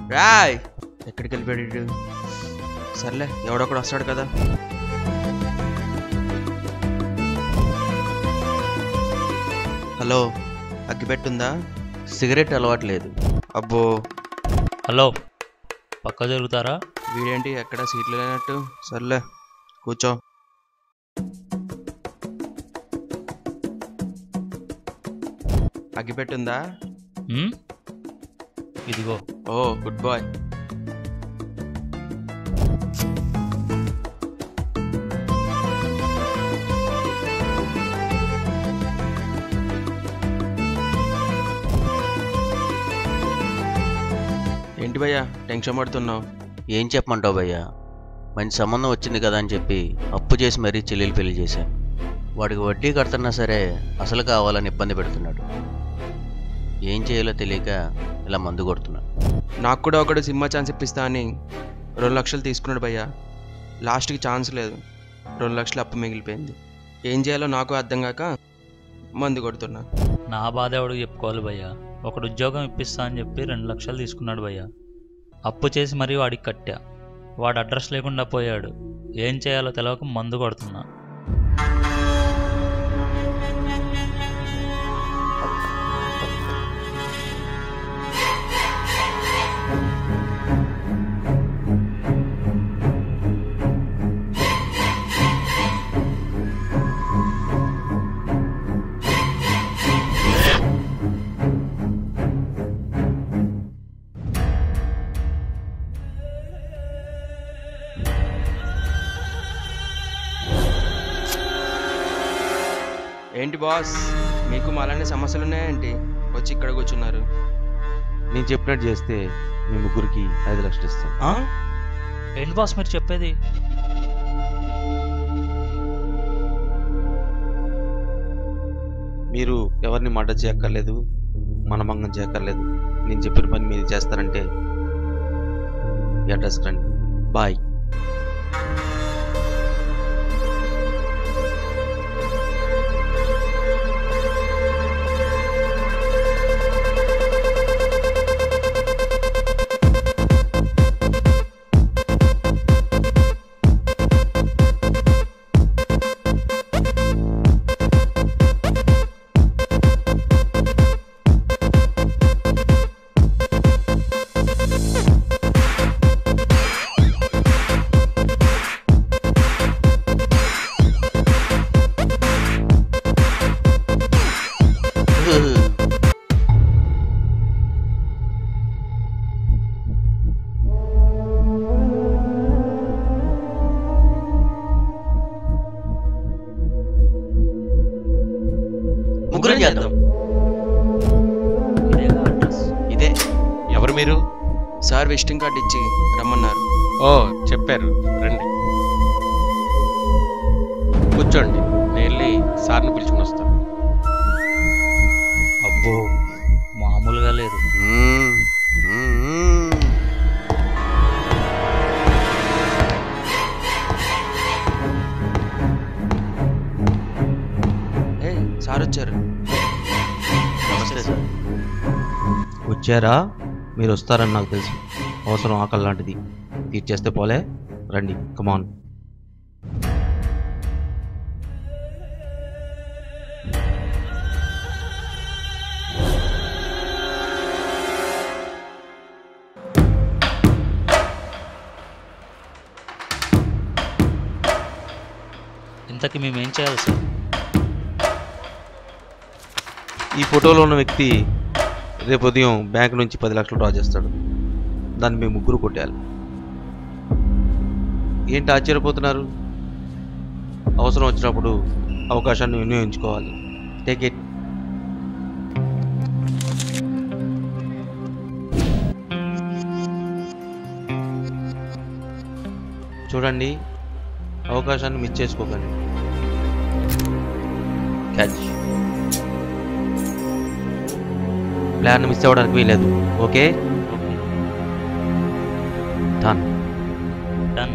రాయ్ ఎక్కడికి వెళ్ళిపోయాడు వీడు? సర్లే ఎవడొకడు వస్తాడు కదా హలో అగ్గిపెట్టుందా సిగరెట్ అలవాటు లేదు అబ్బో హలో పక్క జరుగుతారా వీడేంటి ఎక్కడ సీట్లు లేనట్టు సర్లే కూర్చో అగ్గిపెట్టుందా ఉమ్? ఇదిగో ఓ గుడ్ బాయ్ ఏంటి భయ్యా టెన్షన్ పడుతున్నావు ఏం చెప్పమంటావు భయ్యా మంచి సంబంధం వచ్చింది కదా అని చెప్పి అప్పు చేసి మరీ చెల్లెలు పెళ్లి చేశాను వాడికి వడ్డీ కడుతున్నా సరే అసలు కావాలని ఇబ్బంది పెడుతున్నాడు ఏం చేయాలో తెలియక ఇలా మందు కొడుతున్నా నాకు కూడా ఒకడు సినిమా ఛాన్స్ ఇప్పిస్తా అని రెండు లక్షలు తీసుకున్నాడు భయ్యా లాస్ట్కి ఛాన్స్ లేదు రెండు లక్షలు అప్పు మిగిలిపోయింది ఏం చేయాలో నాకు అర్థం కాక మందు కొడుతున్నా నా బాధ ఎవడికి చెప్పుకోవాలి భయ్యా ఒకడు ఉద్యోగం ఇప్పిస్తా అని చెప్పి రెండు లక్షలు తీసుకున్నాడు భయ్యా అప్పు చేసి మరీ వాడికి కట్టా వాడు అడ్రస్ లేకుండా పోయాడు ఏం చేయాలో తెలియక మందు కొడుతున్నా ఏంటి బాస్ మీకు మాలాంటి సమస్యలు ఉన్నాయేంటి వచ్చి ఇక్కడ కూర్చున్నారు నేను చెప్పినట్టు చేస్తే మీ ముగ్గురికి ఐదు లక్షలు ఇస్తాను ఆ? ఏంటి బాస్ మీరు చెప్పేది మీరు ఎవరిని మాట చేయక్కర్లేదు మనమంగం చేయక్కర్లేదు నేను చెప్పిన పని మీరు చేస్తారంటే ఈ అడ్రస్కి రండి బాయ్ ముగ్గురం చేద్దాం ఇదేగా అడ్రస్ ఇదే ఎవరు మీరు సార్ విజిటింగ్ కార్డు ఇచ్చి రమ్మన్నారు ఓ చెప్పారు రండి కూర్చోండి నేను వెళ్ళి సార్ని పిలుచుకుని వస్తాను అబ్బో మామూలుగా లేదు మ్మ్. మ్మ్. ఏ సార్ వచ్చారు నమస్తే సార్ వచ్చారా మీరు వస్తారని నాకు తెలుసు అవసరం ఆకలి లాంటిది తీర్చేస్తే పోలే రండి కమాన్ ఇంతకీ మేము ఏం చేయాలి సార్ ఈ ఫోటోలో ఉన్న వ్యక్తి రేపు ఉదయం బ్యాంక్ నుంచి పది లక్షలు డ్రా చేస్తాడు దాన్ని మేము ముగ్గురు కొట్టాలి ఏంటి ఆశ్చర్యపోతున్నారు అవసరం వచ్చినప్పుడు అవకాశాన్ని వినియోగించుకోవాలి టేక్ ఇట్ చూడండి అవకాశాన్ని మిస్ చేసుకోకండి క్యాచ్ ప్లాన్ మిస్ అవ్వడానికి వీలేదు ఓకే ఓకే డన్ డన్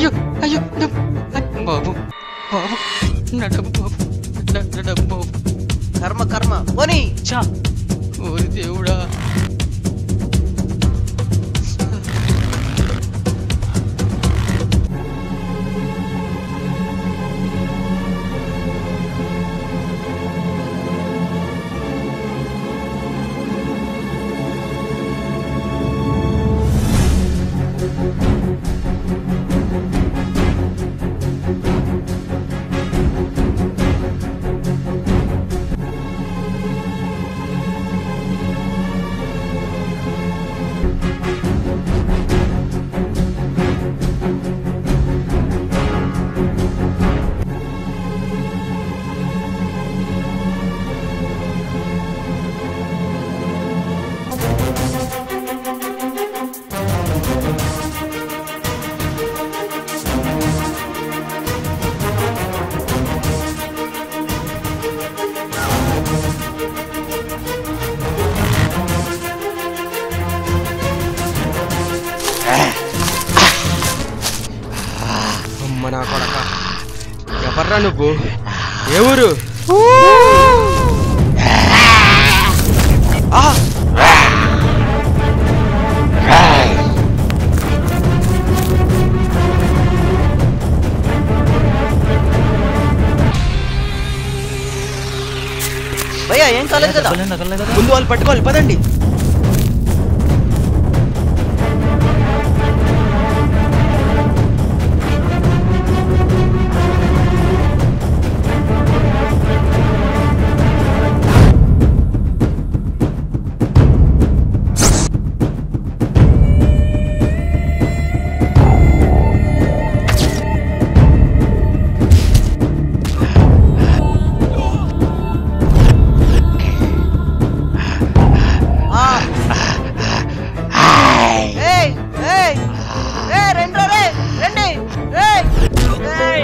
అయ్యో అయ్యో డబ్బు అయ్, బాబు బాబు నా డబ్బు బాబు నా నా డబ్బు బాబు కర్మ కర్మ పోనీ చా ఓరి దేవుడా అమ్మ నా కొడక ఎవర్రా నువ్వు ఏ ఊరు ఆ! భయ్యా ఏం కాలేదు కదా దెబ్బలేం తగలలే కదా ముందు వాళ్ళు పట్టుకోవాలి పదండి ఏయ్ ఏయ్ ఏయ్ రండి రే రండి ఏయ్ ఏయ్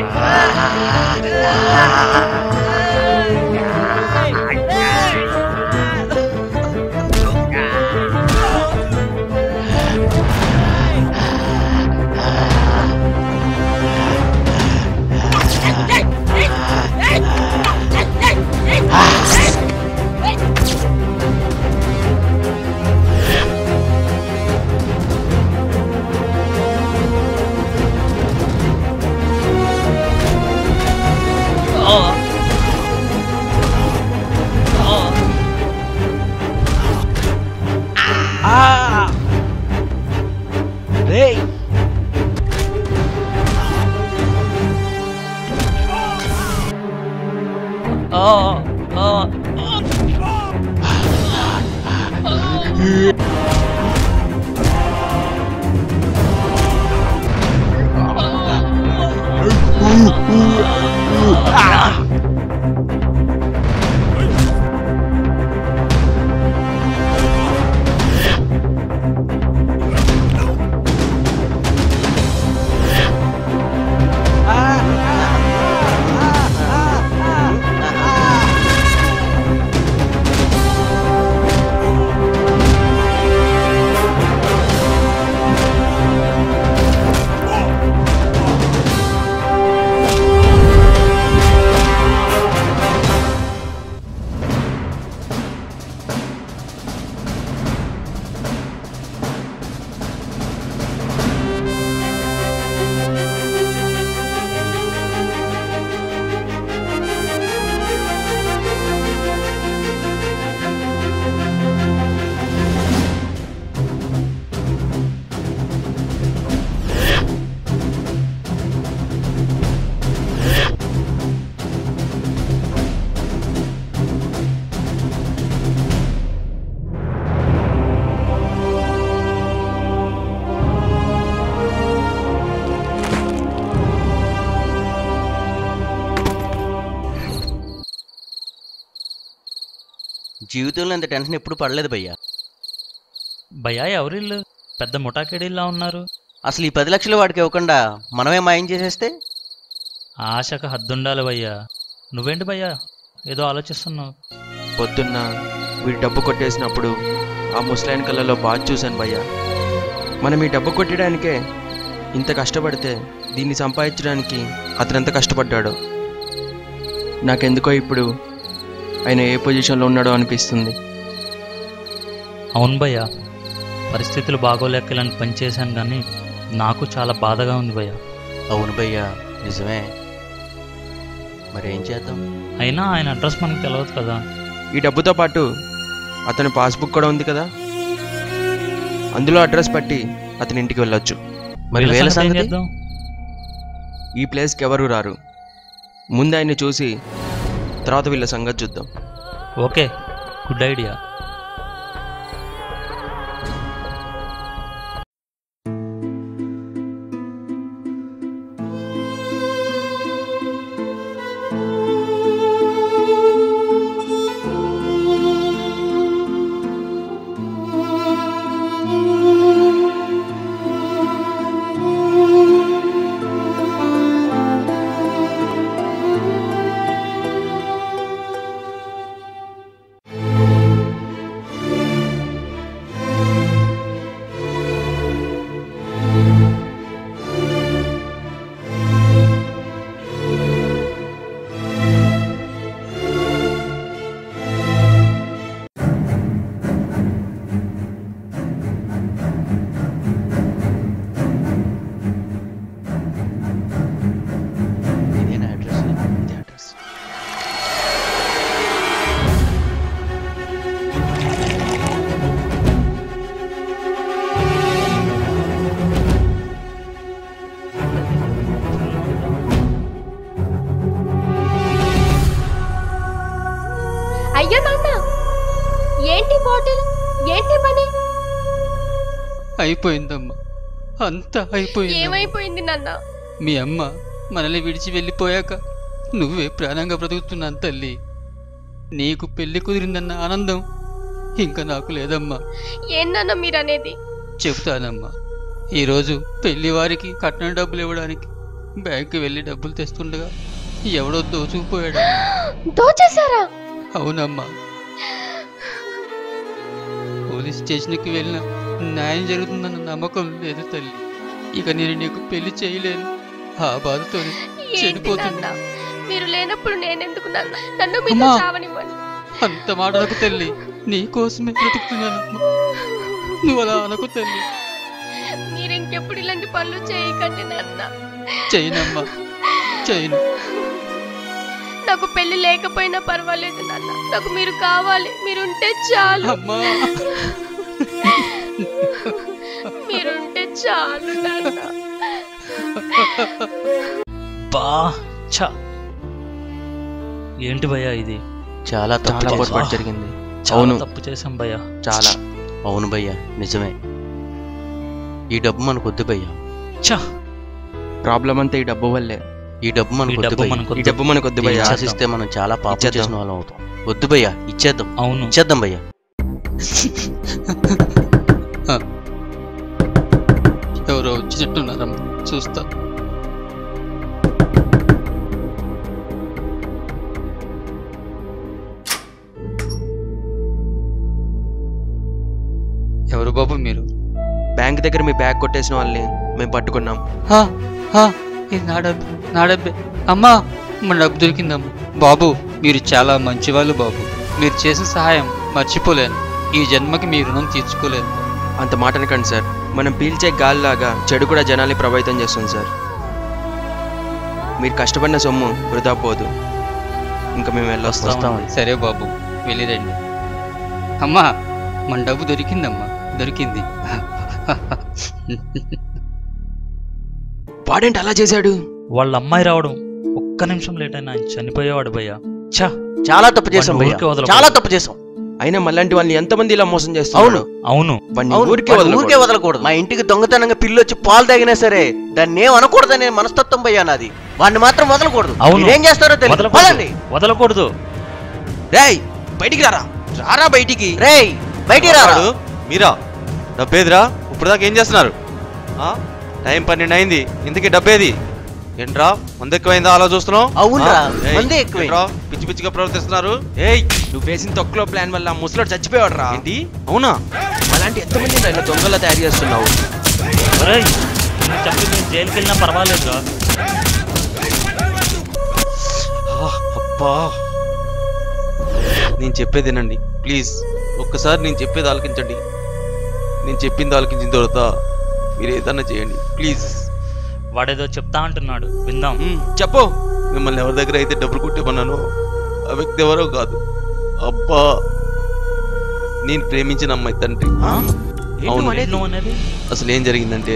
రేయ్ జీవితంలో ఇంత టెన్షన్ ఎప్పుడు పడలేదు భయ్యా భయ్యా ఎవరిల్లు పెద్ద ముఠాకేడీల్లా ఉన్నారు అసలు ఈ పది లక్షలు వాడికి ఇవ్వకుండా మనమే మాయం చేసేస్తే ఆశకు హద్దుండాలి భయ్యా నువ్వేంటి భయ్యా ఏదో ఆలోచిస్తున్నావు పొద్దున్న వీడి డబ్బు కొట్టేసినప్పుడు ఆ ముసలాయన కళ్ళలో బాధ చూశాను భయ్యా మనం ఈ డబ్బు కొట్టడానికే ఇంత కష్టపడితే దీన్ని సంపాదించడానికి అతను ఎంత కష్టపడ్డాడో నాకెందుకో ఇప్పుడు ఆయన ఏ పొజిషన్లో ఉన్నాడో అనిపిస్తుంది అవును భయ్య పరిస్థితులు బాగోలేక ఇలాంటి పని చేశాను కానీ నాకు చాలా బాధగా ఉంది భయ్య అవును భయ్యా నిజమే మరి ఏం చేద్దాం అయినా ఆయన అడ్రస్ మనకు తెలియదు కదా ఈ డబ్బుతో పాటు అతని పాస్బుక్ కూడా ఉంది కదా అందులో అడ్రస్ పట్టి అతని ఇంటికి వెళ్ళొచ్చు మరి వీళ్ళ వేల సంగతి ఏం సంగతి చేద్దాం ఈ ప్లేస్కి ఎవరు రారు ముందు ఆయన్ని చూసి తర్వాత వీళ్ళ సంగతి చూద్దాం ఓకే గుడ్ ఐడియా ఇదేనా అడ్రస్ ఇదే అడ్రస్ అయ్యో నాన్న ఏంటి బాటిల్ ఏంటి పని అయిపోయిందమ్మా అంతా అయిపోయింది ఏమైపోయింది నాన్న మీ అమ్మ మనల్ని విడిచి వెళ్ళిపోయాక నువ్వే ప్రాణంగా బ్రతుకుతున్నాను తల్లి నీకు పెళ్లి కుదిరిందన్న ఆనందం ఇంకా నాకు లేదమ్మా ఏం నాన్న మీరు అనేది చెబుతానమ్మా ఈరోజు పెళ్లి వారికి కట్నం డబ్బులు ఇవ్వడానికి బ్యాంకు వెళ్ళి డబ్బులు తెస్తుండగా ఎవడో దోచుకుపోయాడు దోచేశారా అవునమ్మా పోలీస్ స్టేషన్కి వెళ్ళిన న్యాయం జరుగుతుందన్న నమ్మకం లేదు తల్లి ఇక నేను నీకు పెళ్లి చేయలేను ఆ బాధతో ఏంటి చెడిపోతున్నా నాన్న మీరు లేనప్పుడు నేనెందుకు నాన్న నన్ను మీతో అమ్మా. చావనివ్వండి అంత మాటలకు తల్లి నీ కోసమే బ్రతుకుతున్నానమ్మా నువ్వు అలా అనకు తల్లి మీరు ఇంకెప్పుడు ఇలాంటి పనులు చేయకండి నాన్న చేయనమ్మా చేయను నాకు పెళ్లి లేకపోయినా పర్వాలేదు నాన్న నాకు మీరు కావాలి మీరుంటే చాలు అమ్మా మీరుంటే చాలు నాన్న బా ఛ ఏంటి భయ్యా ఇది చాలా తప్పు చాలా చేశాం. పొరపాటు జరిగింది చాలా అవును తప్పు చేశాం భయ్యా చాలా అవును భయ్యా నిజమే ఈ డబ్బు మనకు వద్దు భయ్యా ఛ ప్రాబ్లం అంతా ఈ డబ్బు వల్లే ఈ డబ్బు ఈ మనకు వద్దు డబ్బు భయ్యా మనకు ఈ డబ్బు మనకు వద్దు దీన్ని భయ్యా ఆశిస్తే మనం చాలా పాపం ఇచ్చేద్దాం. చేసిన వాళ్ళం అవుతాం వద్దు భయ్యా ఇచ్చేద్దాం అవును ఇచ్చేద్దాం భయ్యా ఎవరో వచ్చినట్టున్నారమ్మా చూస్తా ఎవరు బాబు మీరు బ్యాంక్ దగ్గర మీ బ్యాగ్ కొట్టేసిన వాళ్ళని మేము పట్టుకున్నాం హా, హా, ఇది నా డబ్బు నా డబ్బే అమ్మా మన డబ్బు దొరికిందమ్మా బాబు మీరు చాలా మంచివాళ్ళు బాబు మీరు చేసిన సహాయం మర్చిపోలేను ఈ జన్మకి మీ రుణం తీర్చుకోలేను అంత మాట అనకండి సార్ మనం పీల్చే గాలిలాగా చెడు కూడా జనాల్ని ప్రభావితం చేస్తుంది సార్ మీరు కష్టపడిన సొమ్ము వృధా పోదు ఇంకా మేము వెళ్ళొస్తాం వస్తామండి సరే బాబు వెళ్ళిరండి అమ్మా మన డబ్బు దొరికిందమ్మా దొరికింది వాడేంటి అలా చేశాడు వాళ్ళ అమ్మాయి రావడం ఒక్క నిమిషం లేట్ అయినా ఆయన చనిపోయేవాడు భయ్యా ఛ చాలా తప్పు చేసాం వాడిని భయ్యా ఊరికే వదలకూడదు. చాలా తప్పు చేసాం అయినా మళ్ళంటి వాళ్ళని ఎంతమంది ఇలా మోసం చేస్తున్నారు అవును అవును వాడిని అవును, ఊరికే వాడిని ఊరికే వదలకూడదు. వదలకూడదు మా ఇంటికి దొంగతనంగా పిల్లి వచ్చి పాలు తాగినా సరే దాన్ని ఏం అనకూడదనే మనస్తత్వం భయ్యా నాది వాడిని మాత్రం వదలకూడదు అవును. మీరేం చేస్తారో తెలియదు వదలకూడదు పదండి వదలకూడదు రేయ్ బయటికి రారా రారా బయటికి రేయ్ బయటికి రారా వాడు, మీరా డబ్బేదిరా ఇప్పుడు దాకా ఏం చేస్తున్నారు ఆ? టైం పన్నెండు అయింది ఇంతకీ డబ్బేది ఏంట్రా ముందు ఎక్కువైందా అలా చూస్తున్నావు అవునురా, ఆ? ఏయ్, మందే ఎక్కువైంది. ఏంట్రా, పిచ్చి పిచ్చిగా ప్రవర్తిస్తున్నారు ఏయ్ నువ్వు వేసిన తొక్కలో ప్లాన్ వల్ల ఆ ముసలోడు చచ్చిపోయాడు రా ఏంటి అవునా అలాంటి ఎంతమంది ఇలా దొంగలా తయారు చేస్తున్నావు ఒరేయ్ నిన్ను చంపి మీరు జైలుకి వెళ్ళినా పర్వాలేదురా ఆ, అబ్బా నేను చెప్పేది వినండి ప్లీజ్ ఒక్కసారి నేను చెప్పేది ఆలకించండి నేను చెప్పింది ఆలకించిన తర్వాత మీరు ఏదన్నా చేయండి ప్లీజ్ వాడేదో చెప్తా అంటున్నాడు విందాం మ్మ్, చెప్పు మిమ్మల్ని ఎవరి దగ్గర అయితే డబ్బులు కొట్టేమన్నానో ఆ వ్యక్తి ఎవరో కాదు అబ్బా నేను ప్రేమించిన అమ్మాయి తండ్రి ఆ? ఏంటి అవును. నువ్వు అనేది? నువ్వు అనేది అసలు ఏం జరిగిందంటే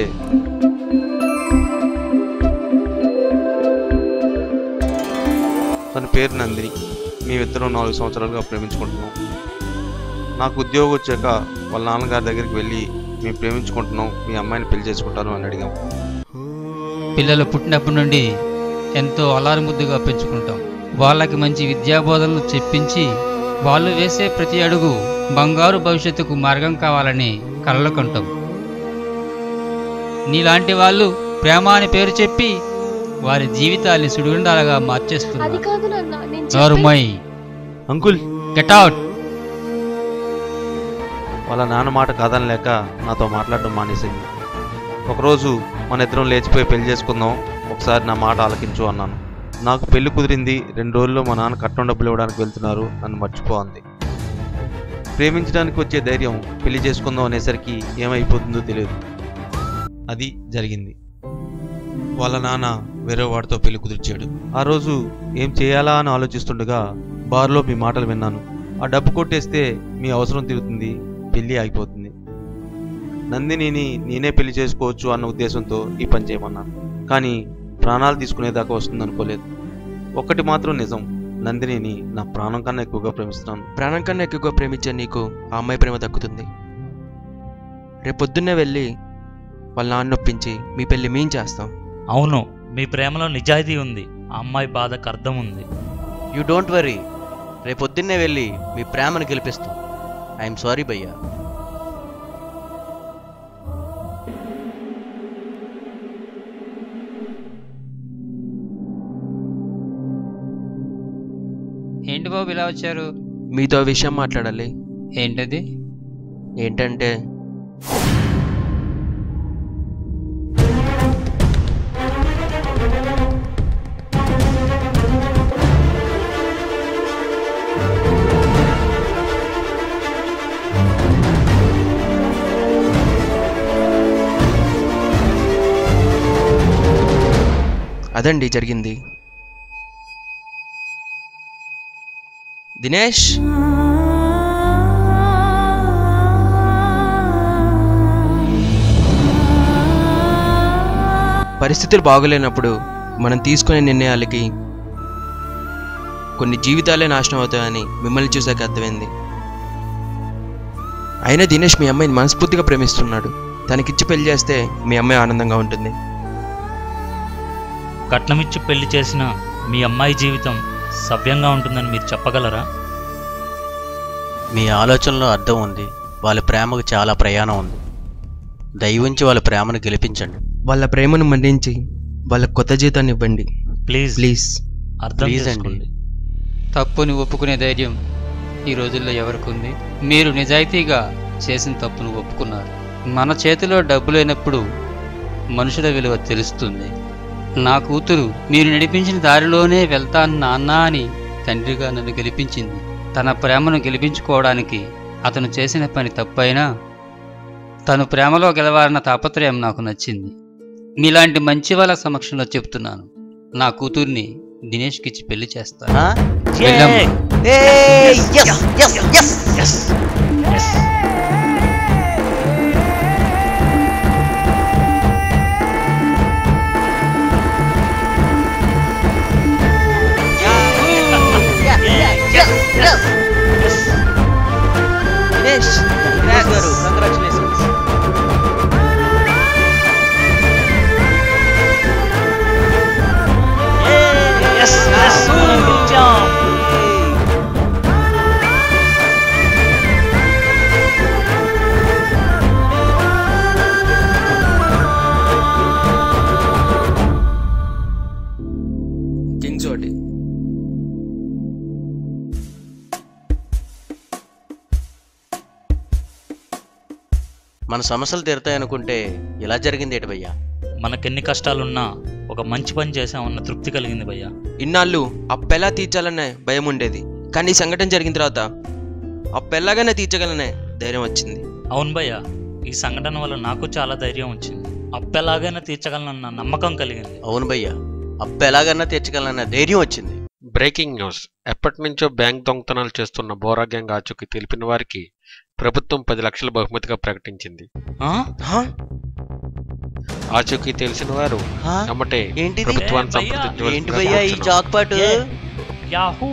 తన పేరు నందిని మేమిద్దరం నాలుగు సంవత్సరాలుగా ప్రేమించుకుంటున్నాం నాకు ఉద్యోగం వచ్చాక వాళ్ళ నాన్నగారి దగ్గరికి వెళ్ళి మేము ప్రేమించుకుంటున్నాం మీ అమ్మాయిని పెళ్లి చేసుకుంటాను అని అడిగాం పిల్లలు పుట్టినప్పటి నుండి ఎంతో అలారుముద్దుగా పెంచుకుంటాం వాళ్ళకి మంచి విద్యాబోధనలు చెప్పించి వాళ్ళు వేసే ప్రతి అడుగు బంగారు భవిష్యత్తుకు మార్గం కావాలని కలలు కంటాం నీలాంటి వాళ్ళు ప్రేమ అని పేరు చెప్పి వారి జీవితాన్ని సుడిగుండాలుగా అది మార్చేస్తున్నారు కాదు నాన్న నేను చెప్పేది- నోరుమోయ్ అంకుల్ గెట్ అవుట్ వాళ్ళ నాన్న మాట కాదనలేక నాతో మాట్లాడడం మానేసింది ఒకరోజు మన ఇద్దరం లేచిపోయి పెళ్లి చేసుకుందాం ఒకసారి నా మాట ఆలకించు అన్నాను నాకు పెళ్లి కుదిరింది రెండు రోజుల్లో మా నాన్న కట్నం డబ్బులు ఇవ్వడానికి వెళ్తున్నారు నన్ను మర్చిపోంది ప్రేమించడానికి వచ్చే ధైర్యం పెళ్లి చేసుకుందాం అనేసరికి ఏమైపోతుందో తెలియదు అది జరిగింది వాళ్ళ నాన్న వేరే వాడితో పెళ్లి కుదిర్చాడు ఆ రోజు ఏం చేయాలా అని ఆలోచిస్తుండగా బార్లో మీ మాటలు విన్నాను ఆ డబ్బు కొట్టేస్తే మీ అవసరం తీరుతుంది పెళ్లి ఆగిపోతుంది నందినిని నేనే పెళ్లి చేసుకోవచ్చు అన్న ఉద్దేశంతో ఈ పని చేయమన్నాను కానీ ప్రాణాలు తీసుకునేదాకా వస్తుంది అనుకోలేదు ఒక్కటి మాత్రం నిజం నందినిని నా ప్రాణం కన్నా ఎక్కువగా ప్రేమిస్తున్నాను ప్రాణం కన్నా ఎక్కువగా ప్రేమించే నీకు ఆ అమ్మాయి ప్రేమ దక్కుతుంది రేపొద్దున్నే వెళ్ళి వాళ్ళ నాన్న ఒప్పించి మీ పెళ్లి మేం చేస్తాం అవును మీ ప్రేమలో నిజాయితీ ఉంది ఆ అమ్మాయి బాధకు అర్థం ఉంది యూ డోంట్ వరీ రేపొద్దున్నే వెళ్ళి మీ ప్రేమను గెలిపిస్తాం ఐఎమ్ సారీ భయ్యా ఏంటి బాబు ఇలా వచ్చారు మీతో ఆ విషయం మాట్లాడాలి ఏంటది ఏంటంటే అదండి జరిగింది దినేష్ పరిస్థితులు బాగోలేనప్పుడు మనం తీసుకునే నిర్ణయాలకి కొన్ని జీవితాలే నాశనం అవుతాయని మిమ్మల్ని చూసాక అర్థమైంది అయినా దినేష్ మీ అమ్మాయిని మనస్ఫూర్తిగా ప్రేమిస్తున్నాడు తనకిచ్చి పెళ్లి చేస్తే మీ అమ్మాయి ఆనందంగా ఉంటుంది కట్నమిచ్చి పెళ్లి చేసిన మీ అమ్మాయి జీవితం సవ్యంగా ఉంటుందని మీరు చెప్పగలరా మీ ఆలోచనలో అర్థం ఉంది వాళ్ళ ప్రేమకు చాలా ప్రయాణం ఉంది దయవుంచి వాళ్ళ ప్రేమను గెలిపించండి వాళ్ళ ప్రేమను మన్నించి వాళ్ళ కొత్త జీతాన్ని ఇవ్వండి ప్లీజ్ ప్లీజ్ అర్థం Please అండి. చేసుకోండి తప్పుని ఒప్పుకునే ధైర్యం ఈ రోజుల్లో ఎవరికి ఉంది మీరు నిజాయితీగా చేసిన తప్పును ఒప్పుకున్నారు మన చేతిలో డబ్బు లేనప్పుడు మనుషుల విలువ తెలుస్తుంది నా కూతురు మీరు నడిపించిన దారిలోనే వెళ్తాను నాన్న అని తండ్రిగా నన్ను గెలిపించింది తన ప్రేమను గెలిపించుకోవడానికి అతను చేసిన పని తప్పైనా తను ప్రేమలో గెలవాలన్న తాపత్రయం నాకు నచ్చింది మీలాంటి మంచి వాళ్ళ సమక్షంలో చెప్తున్నాను నా కూతుర్ని దినేష్కిచ్చి పెళ్లి చేస్తాను ఆ? వెళ్ళమ్మా. ఏయ్, yes, yes, yes. Dinesh Dinesh గారు, congratulations. Yes, yes, మనం గెలిచాం. కింగ్స్ ఒకటి మన సమస్యలు తీరుతాయనుకుంటే ఇలా జరిగింది ఏటి భయ్యా మనకెన్ని కష్టాలున్నా ఒక మంచి పని చేసామన్న తృప్తి కలిగింది భయ్యా ఇన్నాళ్ళు అప్పెలా తీర్చాలనే భయం ఉండేది కానీ ఈ సంఘటన జరిగిన తర్వాత అప్పెలాగానే తీర్చగలనే ధైర్యం వచ్చింది అవును భయ్యా ఈ సంఘటన వల్ల నాకు చాలా ధైర్యం వచ్చింది అప్పెలాగైనా తీర్చగలనన్న నమ్మకం కలిగింది అవును భయ్యా అప్పు ఎలాగన్నా తీర్చగలన్న ధైర్యం వచ్చింది బ్రేకింగ్ న్యూస్ ఎప్పటి నుంచో బ్యాంక్ దొంగతనాలు చేస్తున్న బోరా గ్యాంగ్ ఆచూకీ తెలిపిన వారికి ప్రభుత్వం పది లక్షల బహుమతిగా ప్రకటించింది ఆ? హా? ఆచూకీ తెలిసిన వారు హా? ఎమ్మటే ఏంటిది? ప్రభుత్వాన్ని ఏ, భయ్యా, సంప్రదించవలసిందిగా ఏంటి భయ్యా ఈ కోరుతున్నాం. జాక్పాట్ ఏ, యాహూ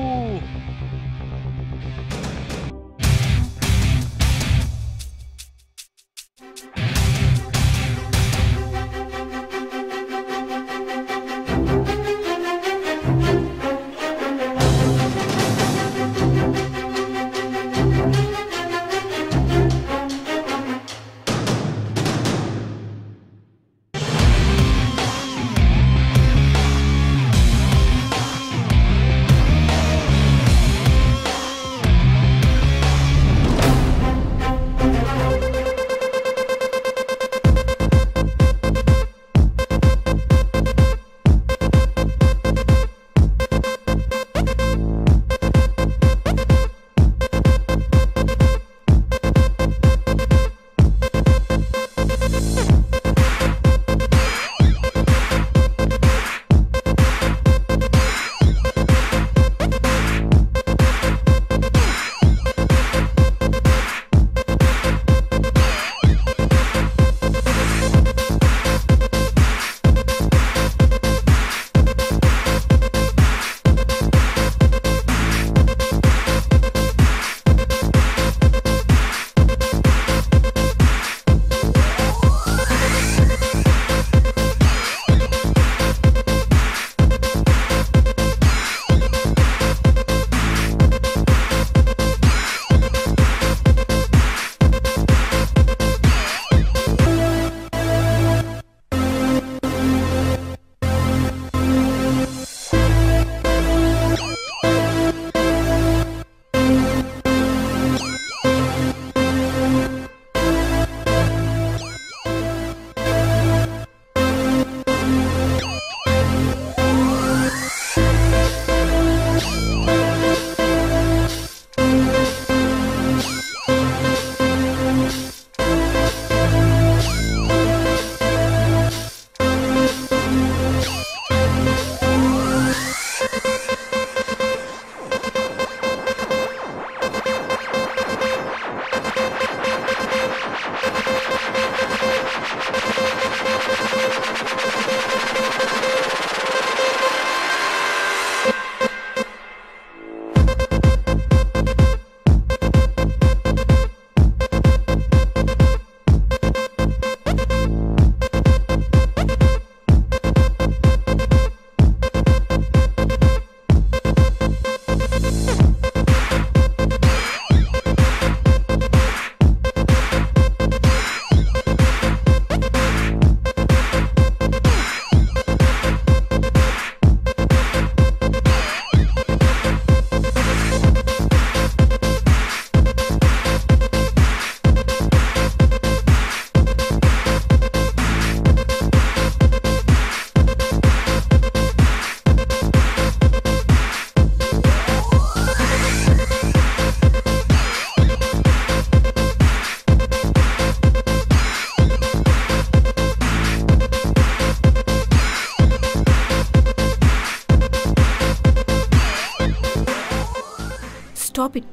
స్టాప్ ఇట్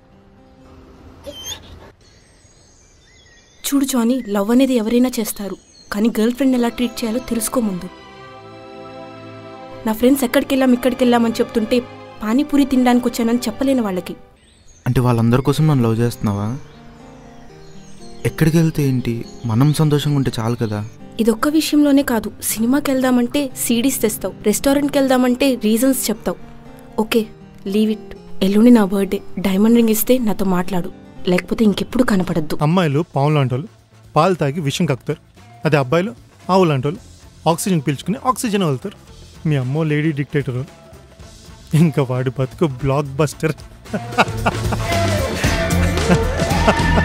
చూడు జానీ లవ్ అనేది ఎవరైనా చేస్తారు కానీ గర్ల్ ఫ్రెండ్ ఎలా ట్రీట్ చేయాలో తెలుసుకో ముందు నా ఫ్రెండ్స్ ఎక్కడికి వెళ్ళాం ఇక్కడికి వెళ్ళామని చెప్తుంటే పానీపూరి తినడానికి వచ్చానని చెప్పలేని వాళ్ళకి అంటే వాళ్ళందరి కోసం నన్ను లవ్ చేస్తున్నావా ఎక్కడికి వెళ్తే ఏంటి మనం సంతోషంగా ఉంటే చాలు కదా ఇదొక్క విషయంలోనే కాదు సినిమాకి వెళ్దామంటే సీడీస్ తెస్తావు రెస్టారెంట్కి వెళ్దామంటే రీజన్స్ చెప్తావు ఓకే లీవ్ ఇట్ ఎల్లుండి నా బర్త్డే డైమండ్ రింగ్ ఇస్తే నాతో మాట్లాడు లేకపోతే ఇంకెప్పుడు కనపడద్దు అమ్మాయిలు పాము లాంటి వాళ్ళు పాలు తాగి విషం కక్కుతారు అదే అబ్బాయిలు ఆవు లాంటి వాళ్ళు ఆక్సిజన్ పీల్చుకుని ఆక్సిజన్ వదులుతారు మీ అమ్మో లేడీ డిక్టేటర్ ఇంకా వాడి బతుకు బ్లాక్ బస్టర్